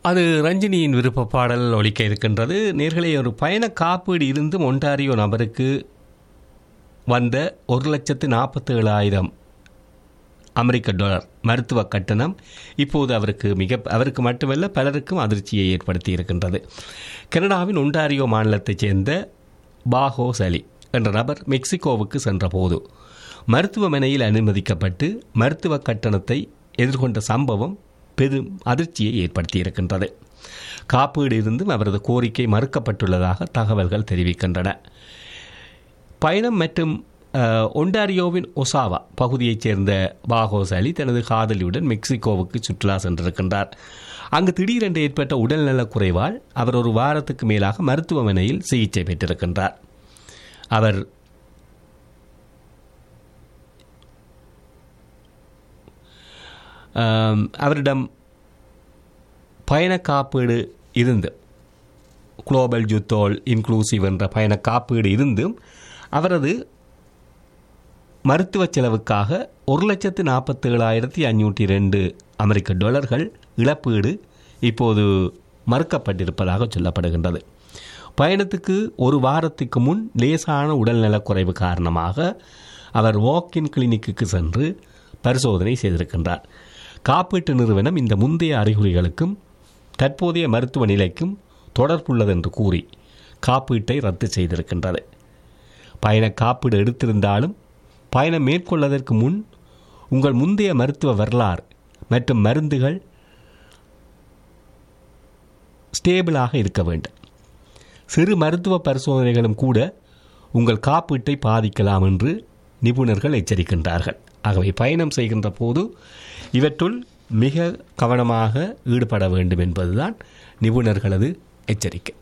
அது ரஞ்சினியின் விருப்ப பாடல் ஒலிக்க இருக்கின்றது நேர்களே ஒரு பயண காப்பீடு இருந்தும் ஒன்டாரியோ நபருக்கு வந்த ஒரு லட்சத்து நாற்பத்தேழாயிரம் அமெரிக்க டாலர் மருத்துவ கட்டணம் இப்போது அவருக்கு மிக அவருக்கு மட்டுமல்ல பலருக்கும் அதிர்ச்சியை ஏற்படுத்தி இருக்கின்றது கனடாவின் ஒன்டாரியோ மாநிலத்தைச் சேர்ந்த பாகோ சலி என்ற நபர் மெக்சிகோவுக்கு சென்றபோது மருத்துவமனையில் அனுமதிக்கப்பட்டு மருத்துவ கட்டணத்தை எதிர்கொண்ட சம்பவம் பெரும் அதிர்ச்சியை ஏற்படுத்தியிருக்கின்றது காப்பீடு இருந்தும் அவரது கோரிக்கை மறுக்கப்பட்டுள்ளதாக தகவல்கள் தெரிவிக்கின்றன பயணம் மற்றும் அஹ், ஒன்டாரியோவின் ஒசாவா பகுதியைச் சேர்ந்த பாகோஸ் அலி தனது காதலியுடன் மெக்சிகோவுக்கு சுற்றுலா சென்றிருக்கின்றார் அங்கு திடீரென்று ஏற்பட்ட உடல்நலக் குறைவால் அவர் ஒரு வாரத்துக்கு மேலாக மருத்துவமனையில் சிகிச்சை பெற்றிருக்கின்றார் அவர் ஆம், அவரிடம் பயண காப்பீடு இருந்து குளோபல் ஜுத்தோல் இன்க்ளூசிவ் என்ற பயண காப்பீடு இருந்தும் அவரது மருத்துவ செலவுக்காக ஒரு லட்சத்து நாற்பத்தேழாயிரத்தி அஞ்சூற்றி ரெண்டு அமெரிக்க டாலர்கள் இழப்பீடு இப்போது மறுக்கப்பட்டிருப்பதாக சொல்லப்படுகின்றது பயணத்துக்கு ஒரு வாரத்துக்கு முன் லேசான உடல்நலக்குறைவு காரணமாக அவர் வாக்கின் கிளினிக்குக்கு சென்று பரிசோதனை செய்திருக்கின்றார் காப்பீட்டு நிறுவனம் இந்த முந்தைய அறிகுறிகளுக்கும் தற்போதைய மருத்துவ நிலைக்கும் தொடர்புள்ளது என்று கூறி காப்பீட்டை ரத்து செய்திருக்கின்றது பயண காப்பீடு எடுத்திருந்தாலும் பயணம் மேற்கொள்வதற்கு முன் உங்கள் முந்தைய மருத்துவ வரலாறு மற்றும் மருந்துகள் ஸ்டேபிளாக இருக்க வேண்டும் சிறு மருத்துவ பரிசோதனைகளும் கூட உங்கள் காப்பீட்டை பாதிக்கலாம் என்று நிபுணர்கள் எச்சரிக்கின்றார்கள் ஆகவே பயணம் செய்கின்ற போது இவற்றுள் மிக கவனமாக ஈடுபட வேண்டும் என்பதுதான் நிபுணர்களது எச்சரிக்கை